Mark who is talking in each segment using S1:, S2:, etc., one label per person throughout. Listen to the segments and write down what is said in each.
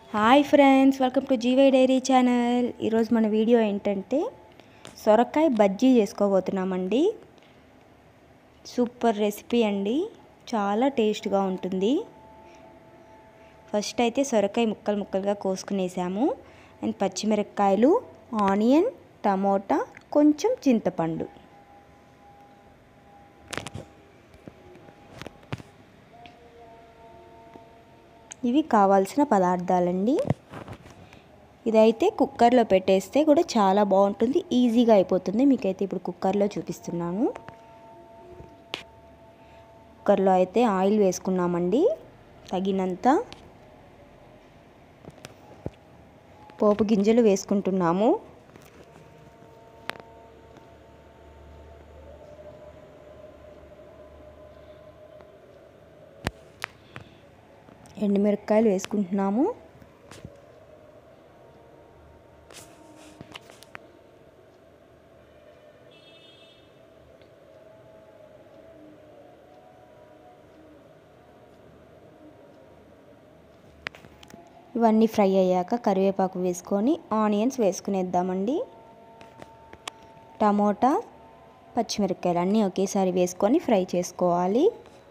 S1: hi friends welcome to GY diary channel ఈరోజు మన video ఏంటంటే సొరకాయ బజ్జీ చేసుకోబోతున్నామండి సూపర్ రెసిపీ అండి చాలా టేస్ట్గా ఉంటుంది ఫస్ట్ అయితే సొరకాయ ముక్కలు ముక్కలుగా కోసుకునేసాము అండ్ పచ్చిమిరపకాయలు ఆనియన్ టమోటా కొంచెం చింతపండు ఇవి కావాల్సిన పదార్థాలండి ఇదైతే కుక్కర్లో పెట్టేస్తే కూడా చాలా బాగుంటుంది ఈజీగా అయిపోతుంది మీకైతే ఇప్పుడు కుక్కర్లో చూపిస్తున్నాను కుక్కర్లో అయితే ఆయిల్ వేసుకున్నామండి తగినంత పోపు గింజలు వేసుకుంటున్నాము ఎండుమిరపకాయలు వేసుకుంటున్నాము ఇవన్నీ ఫ్రై అయ్యాక కరివేపాకు వేసుకొని ఆనియన్స్ వేసుకునేద్దామండి టమోటా పచ్చిమిరపకాయలు అన్నీ ఒకేసారి వేసుకొని ఫ్రై చేసుకోవాలి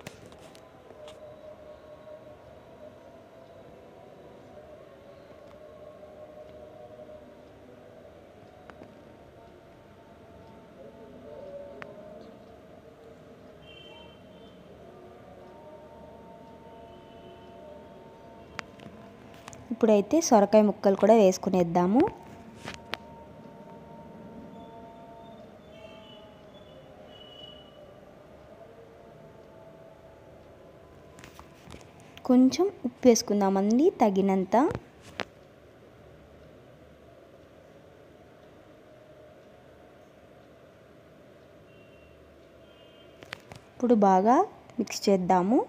S1: ఇప్పుడైతే సొరకాయ ముక్కలు కూడా వేసుకునేద్దాము కొంచెం ఉప్పు వేసుకుందామండి తగినంత ఇప్పుడు బాగా మిక్స్ చేద్దాము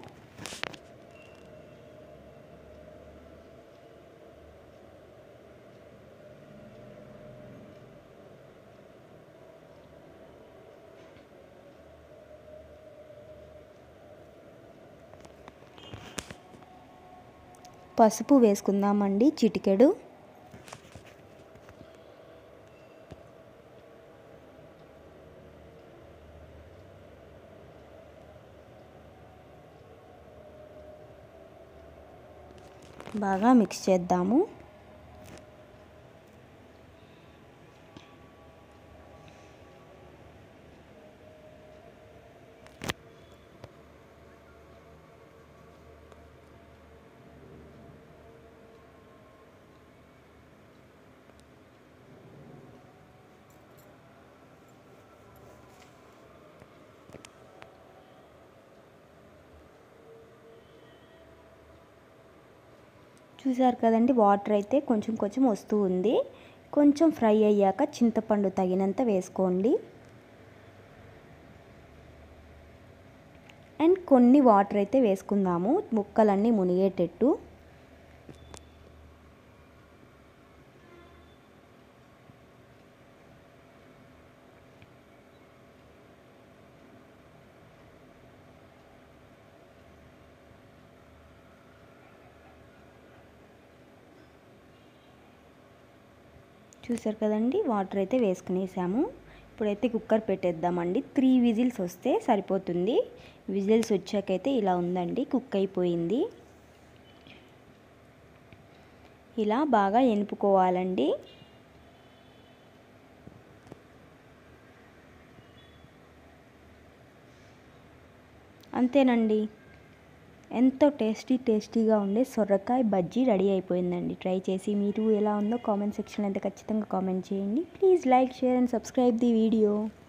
S1: పసుపు వేసుకుందామండి చిటికెడు బాగా మిక్స్ చేద్దాము చూసారు కదండి వాటర్ అయితే కొంచెం కొంచెం వస్తూ ఉంది కొంచెం ఫ్రై అయ్యాక చింతపండు తగినంత వేసుకోండి అండ్ కొన్ని వాటర్ అయితే వేసుకుందాము ముక్కలన్నీ మునిగేటట్టు చూసారు కదండి వాటర్ అయితే వేసుకునేసాము ఇప్పుడైతే కుక్కర్ పెట్టేద్దామండి త్రీ విజిల్స్ వస్తే సరిపోతుంది విజిల్స్ వచ్చాకైతే ఇలా ఉందండి కుక్ అయిపోయింది ఇలా బాగా ఎనుపుకోవాలండి అంతేనండి ఎంతో టేస్టీ టేస్టీగా ఉండే సొరకాయ బజ్జీ రెడీ అయిపోయిందండి ట్రై చేసి మీరు ఎలా ఉందో కామెంట్ సెక్షన్లో అయితే ఖచ్చితంగా కామెంట్ చేయండి please like share and subscribe the video